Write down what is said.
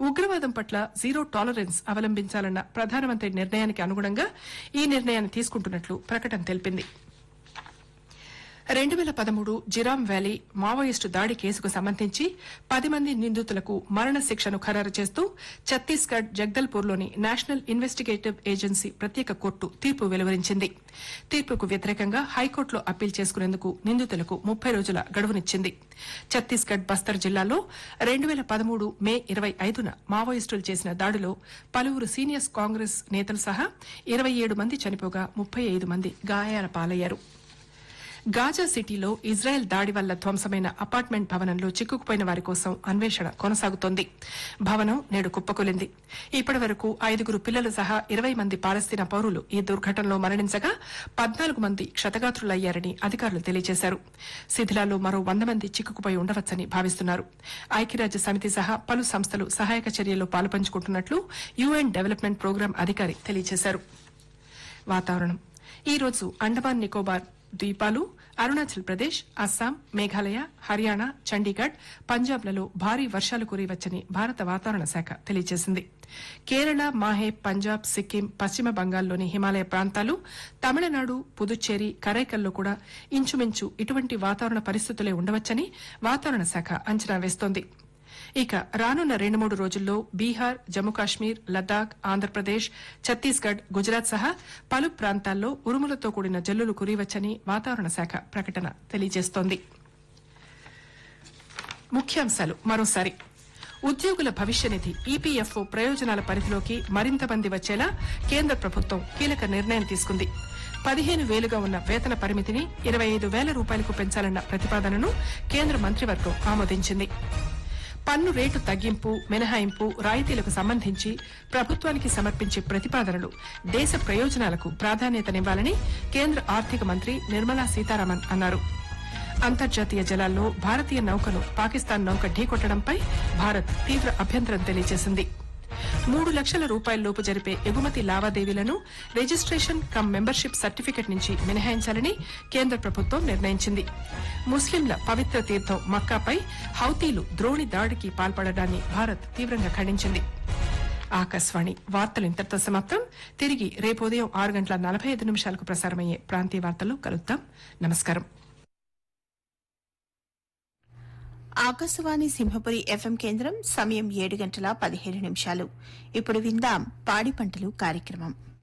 ఉగ్రవాదం పట్ల zero tolerance అవలంబించాలన్న ప్రధానమంత్రి నిర్ణయానికి అనుగుణంగా ఈ నిర్ణయాన్ని తీసుకుంటున్నట్లు ప్రకటన తెలిపింది రెండు వేల పదమూడు జిరామ్ వ్యాలీ మావోయిస్టు దాడి కేసుకు సంబంధించి పది మంది నిందితులకు మరణ శిక్షను ఖరారు చేస్తూ ఛత్తీస్గఢ్ జగ్దల్పూర్లోని నేషనల్ ఇన్వెస్టిగేటివ్ ఏజెన్సీ ప్రత్యేక కోర్టు తీర్పు వెలువరించింది తీర్పుకు వ్యతిరేకంగా హైకోర్టులో అప్పీల్ చేసుకునేందుకు నిందితులకు ముప్పై రోజుల గడువునిచ్చింది ఛత్తీస్గఢ్ బస్తర్ జిల్లాలో రెండు వేల పదమూడు మే ఇరవై ఐదున మావోయిస్టులు చేసిన దాడిలో పలువురు సీనియర్స్ కాంగ్రెస్ నేతలు సహా ఇరవై ఏడు మంది చనిపోగా ముప్పై ఐదు మంది గాయాల పాలయ్యారు గాజా సిటీలో ఇజ్రాయెల్ దాడి వల్ల ధ్వంసమైన అపార్ట్మెంట్ భవనంలో చిక్కుకుపోయిన వారి కోసం అన్వేషణ కొనసాగుతోంది భవనం నేడు కుప్పకూలింది ఇప్పటి వరకు ఐదుగురు పిల్లలు సహా ఇరవై మంది పాలస్తీనా పౌరులు ఈ దుర్ఘటనలో మరణించగా పద్నాలుగు మంది క్షతగాత్రులయ్యారని అధికారులు తెలియజేశారు శిథిలాల్లో మరో వంద మంది చిక్కుకుపోయి ఉండవచ్చని భావిస్తున్నారు ఐక్యరాజ్య సమితి సహా పలు సంస్థలు సహాయక చర్యల్లో పాలుపంచుకుంటున్నట్లు యుఎన్ డెవలప్మెంట్ ప్రోగ్రాం అధికారి తెలియజేశారు వాతావరణం ఈ రోజు అండమాన్ నికోబార్ ద్వీపాలు అరుణాచల్ ప్రదేశ్ అస్సాం మేఘాలయ హర్యానా చండీగఢ్ పంజాబ్లలో భారీ వర్షాలు కురియవచ్చని భారత వాతావరణ శాఖ తెలియజేసింది కేరళ మాహే పంజాబ్ సిక్కిం పశ్చిమ బంగాల్లోని హిమాలయ ప్రాంతాలు తమిళనాడు పుదుచ్చేరి కరైకల్లో కూడా ఇంచుమించు ఇటువంటి వాతావరణ పరిస్థితులే ఉండవచ్చని వాతావరణ శాఖ అంచనా వేస్తోంది ఇక రానున్న రెండు మూడు రోజుల్లో బీహార్ జమ్మూ కాశ్మీర్ లద్దాఖ్ ఆంధ్రప్రదేశ్ ఛత్తీస్గఢ్ గుజరాత్ సహా పలు ప్రాంతాల్లో ఉరుములతో కూడిన జల్లులు కురియవచ్చని వాతావరణ శాఖ ప్రకటన తెలియజేస్తోంది ముఖ్యాంశాలు మరోసారి ఉద్యోగుల భవిష్య నిధి ఈపీఎఫ్ఓ ప్రయోజనాల పరిధిలోకి మరింత మంది వచ్చేలా కేంద్ర ప్రభుత్వం కీలక నిర్ణయం తీసుకుంది పదిహేను వేలుగా ఉన్న వేతన పరిమితిని ఇరవై ఐదు వేల రూపాయలకు పెంచాలన్న ప్రతిపాదనను కేంద్ర మంత్రివర్గం ఆమోదించింది పన్ను రేటు తగ్గింపు మినహాయింపు రాయితీలకు సంబంధించి ప్రభుత్వానికి సమర్పించే ప్రతిపాదనలు దేశ ప్రయోజనాలకు ప్రాధాన్యతనివ్వాలని కేంద్ర ఆర్థిక మంత్రి నిర్మలా సీతారామన్ అన్నారు అంతర్జాతీయ జలాల్లో భారతీయ నౌకను పాకిస్తాన్ నౌక ఢీకొట్టడంపై భారత్ తీవ్ర అభ్యంతరం తెలియజేసింది మూడు లక్షల రూపాయలలోపు జరిపే ఎగుమతి లావాదేవీలను రిజిస్ట్రేషన్ కమ్ మెంబర్షిప్ సర్టిఫికెట్ నుంచి మినహాయించాలని కేంద్ర ప్రభుత్వం నిర్ణయించింది ముస్లింల పవిత్ర తీర్థం మక్కాపై హౌతీలు ద్రోణి దాడికి పాల్పడడాన్ని భారత్ తీవ్రంగా ఖండించింది ఆకాశవాణి వార్తలు ఇంతటితో సమాప్తం తిరిగి రేపు ఉదయం ఆరు గంటల నలభై ఐదు నిమిషాలకు ప్రసారమయ్యే ప్రాంతీయ వార్తలు కలుద్దాం నమస్కారం ఆకాశవాణి సింహపురి ఎఫ్ఎం కేంద్రం సమయం ఏడు గంటల పదిహేడు నిమిషాలు ఇప్పుడు విందాం పాడి పంటలు కార్యక్రమం